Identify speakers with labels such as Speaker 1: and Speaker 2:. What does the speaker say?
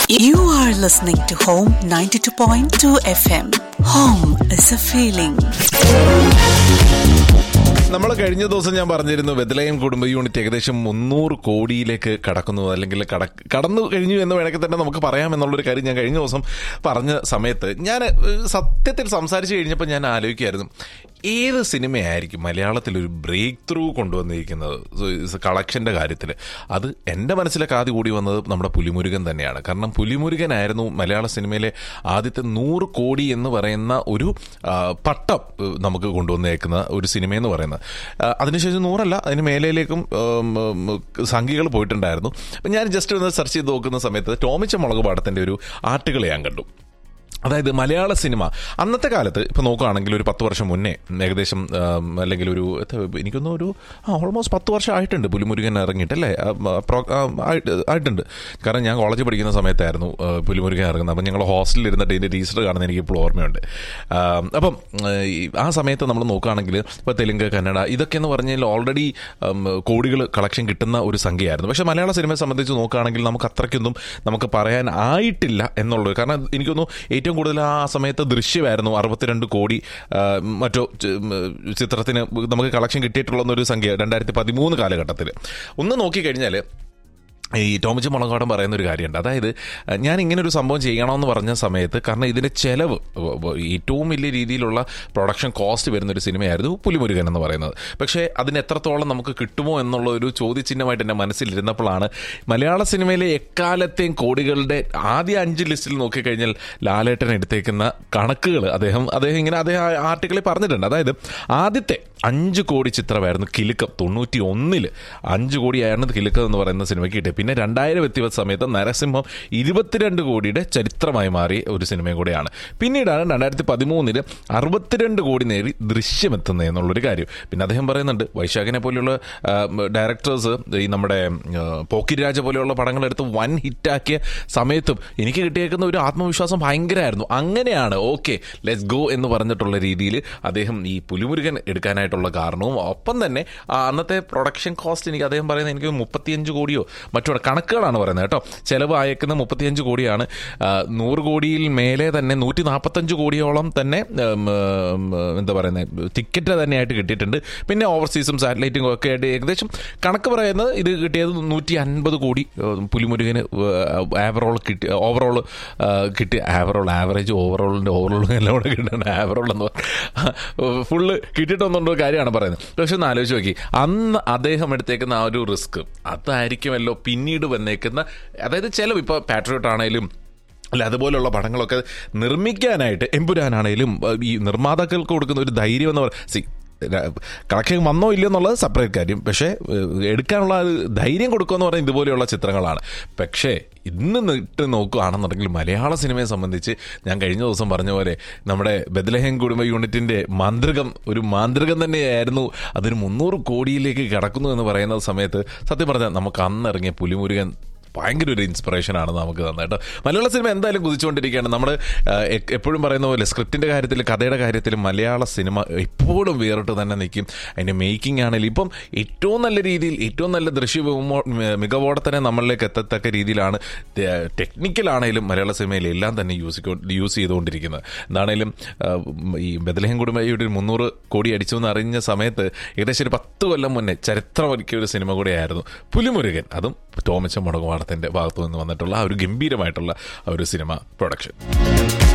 Speaker 1: You are listening to Home 92.2 FM. Home is a feeling.
Speaker 2: നമ്മൾ കഴിഞ്ഞ ദിവസം ഞാൻ പറഞ്ഞിരുന്നു ബദലയം കുടുംബ യൂണിറ്റ് ഏകദേശം മുന്നൂറ് കോടിയിലേക്ക് കടക്കുന്നു അല്ലെങ്കിൽ കട- കടന്നു കഴിഞ്ഞു എന്ന് വേണമെങ്കിൽ തന്നെ നമുക്ക് പറയാം എന്നുള്ളൊരു കാര്യം ഞാൻ കഴിഞ്ഞ ദിവസം പറഞ്ഞ സമയത്ത് ഞാൻ ഏഹ്, സത്യത്തിൽ സംസാരിച്ച് കഴിഞ്ഞപ്പോൾ ഞാൻ ആലോചിക്കായിരുന്നു ഏത് സിനിമയായിരിക്കും മലയാളത്തിൽ ഒരു ബ്രേക്ക് ത്രൂ കൊണ്ടുവന്നിരിക്കുന്നത് കളക്ഷന്റെ കാര്യത്തിൽ അത് എൻ്റെ മനസ്സിലേക്ക് ആദ്യം കൂടി വന്നത് നമ്മുടെ പുലിമുരുകൻ തന്നെയാണ് കാരണം പുലിമുരുകനായിരുന്നു മലയാള സിനിമയിലെ ആദ്യത്തെ നൂറ് കോടി എന്ന് പറയുന്ന ഒരു ആ, പട്ടം ഏഹ്, നമുക്ക് കൊണ്ടുവന്നേക്കുന്ന ഒരു സിനിമയെന്ന് പറയുന്നത് ആ, അതിനുശേഷം നൂറല്ല അതിന് മേലേലേക്കും ഉം, ഉം, സംഖ്യകൾ പോയിട്ടുണ്ടായിരുന്നു അപ്പം ഞാൻ ജസ്റ്റ് ഒന്ന് സെർച്ച് ചെയ്ത് നോക്കുന്ന സമയത്ത് ടോമിച്ച മുളക് പാടത്തിൻ്റെ ഒരു ആർട്ടുകൾ ഞാൻ കണ്ടു അതായത് മലയാള സിനിമ അന്നത്തെ കാലത്ത് ഇപ്പൊ നോക്കുകയാണെങ്കിൽ ഒരു പത്ത് വർഷം മുന്നേ ഏകദേശം ആം, അല്ലെങ്കിൽ ഒരു എത്ര, എനിക്കൊന്നും ഒരു ഓൾമോസ്റ്റ് പത്ത് വർഷം ആയിട്ടുണ്ട് പുലിമുരുകൻ ഇറങ്ങിയിട്ട് അല്ലേ ആ, പ്രോ- ആ, ആയിട്ട് ആയിട്ടുണ്ട് കാരണം ഞാൻ കോളേജിൽ പഠിക്കുന്ന സമയത്തായിരുന്നു ആ, പുലിമുരുകൻ ഇറങ്ങുന്നത് അപ്പം ഞങ്ങൾ ഹോസ്റ്റലിൽ ഇരുന്നിട്ട് ഇതിന്റെ ടീച്ചർ കാണുന്ന എനിക്ക് ഇപ്പോൾ ഓർമ്മയുണ്ട് ആം, അപ്പം ആ, ഈ ആ സമയത്ത് നമ്മൾ നോക്കുകയാണെങ്കിൽ ഇപ്പോൾ തെലുങ്ക് കന്നഡ ഇതൊക്കെ എന്ന് പറഞ്ഞാൽ ഓൾറെഡി കോടികൾ കളക്ഷൻ കിട്ടുന്ന ഒരു സംഖ്യയായിരുന്നു പക്ഷേ മലയാള സിനിമയെ സംബന്ധിച്ച് നോക്കുകയാണെങ്കിൽ നമുക്ക് അത്രയ്ക്കൊന്നും നമുക്ക് പറയാൻ ആയിട്ടില്ല എന്നുള്ളത് കാരണം എനിക്കൊന്നു ഏറ്റവും കൂടുതൽ ആ സമയത്ത് ദൃശ്യമായിരുന്നു അറുപത്തിരണ്ട് കോടി ആ, മറ്റോ ച- ഉം, ചിത്രത്തിന് നമുക്ക് കളക്ഷൻ കിട്ടിയിട്ടുള്ള ഒരു സംഖ്യ രണ്ടായിരത്തി പതിമൂന്ന് കാലഘട്ടത്തിൽ ഒന്ന് നോക്കിക്കഴിഞ്ഞാൽ ഈ ടോമിച്ച് മുളകാടൻ പറയുന്ന ഒരു കാര്യമുണ്ട് അതായത് അഹ് ഞാൻ ഇങ്ങനെ ഒരു സംഭവം ചെയ്യണമെന്ന് പറഞ്ഞ സമയത്ത് കാരണം ഇതിന്റെ ചെലവ് വ- വ- ഏറ്റവും വലിയ രീതിയിലുള്ള പ്രൊഡക്ഷൻ കോസ്റ്റ് വരുന്ന ഒരു സിനിമയായിരുന്നു പുലിമുരുകൻ എന്ന് പറയുന്നത് പക്ഷേ അതിന് എത്രത്തോളം നമുക്ക് കിട്ടുമോ എന്നുള്ള ഒരു ചോദ്യചിഹ്നമായിട്ട് എൻ്റെ മനസ്സിലിരുന്നപ്പോഴാണ് മലയാള സിനിമയിലെ എക്കാലത്തെയും കോടികളുടെ ആദ്യ അഞ്ച് ലിസ്റ്റിൽ നോക്കിക്കഴിഞ്ഞാൽ ലാലേട്ടൻ എടുത്തേക്കുന്ന കണക്കുകൾ അദ്ദേഹം അദ്ദേഹം ഇങ്ങനെ അദ്ദേഹം ആ ആർട്ടിക്കിളിൽ പറഞ്ഞിട്ടുണ്ട് അതായത് ആദ്യത്തെ അഞ്ച് കോടി ചിത്രമായിരുന്നു കിലുക്കം തൊണ്ണൂറ്റി ഒന്നില് അഞ്ച് കോടിയായിരുന്നു കിലുക്കം എന്ന് പറയുന്ന സിനിമയ്ക്ക് കിട്ടിയത് പിന്നെ രണ്ടായിരം എത്തിയ സമയത്ത് നരസിംഹം ഇരുപത്തിരണ്ട് കോടിയുടെ ചരിത്രമായി മാറിയ ഒരു സിനിമയും കൂടെയാണ് പിന്നീടാണ് രണ്ടായിരത്തി പതിമൂന്നില് അറുപത്തിരണ്ട് കോടി നേടി ദൃശ്യമെത്തുന്നത് എന്നുള്ളൊരു കാര്യം പിന്നെ അദ്ദേഹം പറയുന്നുണ്ട് വൈശാഖിനെ പോലെയുള്ള ഡയറക്ടേഴ്സ് ഈ നമ്മുടെ ആ, പോക്കിരി രാജ പോലെയുള്ള പടങ്ങളെടുത്ത് വൻ ഹിറ്റാക്കിയ സമയത്തും എനിക്ക് കിട്ടിയേക്കുന്ന ഒരു ആത്മവിശ്വാസം ഭയങ്കരമായിരുന്നു അങ്ങനെയാണ് ഓക്കെ ലെറ്റ്സ് ഗോ എന്ന് പറഞ്ഞിട്ടുള്ള രീതിയിൽ അദ്ദേഹം ഈ പുലിമുരുകൻ എടുക്കാനായിട്ടുള്ള കാരണവും ഒപ്പം തന്നെ ആ അന്നത്തെ പ്രൊഡക്ഷൻ കോസ്റ്റ് എനിക്ക് അദ്ദേഹം പറയുന്നത് എനിക്ക് മുപ്പത്തിയഞ്ച് കോടിയോ മറ്റോ കണക്കുകളാണ് പറയുന്നത് കേട്ടോ ചെലവ് അയക്കുന്ന മുപ്പത്തിയഞ്ച് കോടിയാണ് ആ, നൂറ് കോടിയിൽ മേലെ തന്നെ നൂറ്റി നാൽപ്പത്തഞ്ച് കോടിയോളം തന്നെ ഉം, ഉം, എന്താ പറയുന്നത് ടിക്കറ്റ് തന്നെയായിട്ട് കിട്ടിയിട്ടുണ്ട് പിന്നെ ഓവർസീസും സാറ്റലൈറ്റും ഒക്കെ ആയിട്ട് ഏകദേശം കണക്ക് പറയുന്നത് ഇത് കിട്ടിയത് നൂറ്റി അൻപത് കോടി ഉം, പുലിമുരുകന് ആവറോൾ കിട്ടി ഓവറോൾ കിട്ടി ആവറോൾ ആവറേജ് ഓവറോളിൻ്റെ ഓവറോൾ എല്ലാം കൂടെ കിട്ടണം ആവറോൾ എന്ന് പറഞ്ഞാൽ ഫുള്ള് കിട്ടിയിട്ടൊന്നുണ്ടോ കാര്യമാണ് പറയുന്നത് പക്ഷെ ഒന്ന് ആലോചിച്ച് നോക്കി അന്ന് അദ്ദേഹം എടുത്തേക്കുന്ന ആ ഒരു റിസ്ക് അതായിരിക്കുമല്ലോ പിന്നീട് വന്നേക്കുന്ന അതായത് ചിലവ് ഇപ്പോൾ പാട്രിയോട്ട് ആണെങ്കിലും അല്ല അതുപോലുള്ള പടങ്ങളൊക്കെ നിർമ്മിക്കാനായിട്ട് എമ്പുരാനാണേലും ഏഹ്, ഈ നിർമ്മാതാക്കൾക്ക് കൊടുക്കുന്ന ഒരു ധൈര്യം എന്ന് പറയുന്നത് സി കളക്ഷൻ വന്നോ ഇല്ലയോ എന്നുള്ളത് സെപ്പറേറ്റ് കാര്യം പക്ഷേ ഏഹ്, എടുക്കാനുള്ള ആ ഒരു ധൈര്യം കൊടുക്കുക എന്ന് പറയുന്നത് ഇതുപോലെയുള്ള ചിത്രങ്ങളാണ് പക്ഷേ ഇന്ന് ഇട്ട് നോക്കുകയാണെന്നുണ്ടെങ്കിൽ മലയാള സിനിമയെ സംബന്ധിച്ച് ഞാൻ കഴിഞ്ഞ ദിവസം പറഞ്ഞ പോലെ നമ്മുടെ ബദലഹം കുടുംബ യൂണിറ്റിന്റെ മാന്ത്രികം ഒരു മാന്ത്രികം തന്നെയായിരുന്നു അതൊരു മുന്നൂറ് കോടിയിലേക്ക് കടക്കുന്നു എന്ന് പറയുന്ന സമയത്ത് സത്യം പറഞ്ഞാൽ നമുക്ക് അന്ന് ഇറങ്ങിയ പുലിമുരുകൻ ഭയങ്കര ഒരു ഇൻസ്പിറേഷൻ ആണ് നമുക്ക് തന്നെ കേട്ടോ മലയാള സിനിമ എന്തായാലും കുതിച്ചുകൊണ്ടിരിക്കുകയാണ് നമ്മൾ എപ്പോഴും പറയുന്ന പോലെ സ്ക്രിപ്റ്റിന്റെ കാര്യത്തിൽ കഥയുടെ കാര്യത്തിൽ മലയാള സിനിമ എപ്പോഴും വേറിട്ട് തന്നെ നിൽക്കും അതിന്റെ മേക്കിംഗ് ആണെങ്കിലും ഇപ്പം ഏറ്റവും നല്ല രീതിയിൽ ഏറ്റവും നല്ല ദൃശ്യ വിമോ- മികവോടെ തന്നെ നമ്മളിലേക്ക് എത്തത്തക്ക രീതിയിലാണ് ടെക്നിക്കലാണേലും മലയാള സിനിമയിൽ എല്ലാം തന്നെ യൂസ് യൂസ് ചെയ്തുകൊണ്ടിരിക്കുന്നത് എന്താണേലും ആ, ഈ ബദലഹം കുടുംബയുടെ ഒരു മുന്നൂറ് കോടി അടിച്ചു എന്ന് അറിഞ്ഞ സമയത്ത് ഏകദേശം ഒരു പത്ത് കൊല്ലം മുന്നേ ചരിത്രമൊരുക്കിയ ഒരു സിനിമ കൂടെയായിരുന്നു പുലിമുരുകൻ അതും ടോമിച്ച മുടകുവാടത്തിന്റെ ഭാഗത്തു നിന്ന് വന്നിട്ടുള്ള ആ ഒരു ഗംഭീരമായിട്ടുള്ള ആ ഒരു സിനിമ പ്രൊഡക്ഷൻ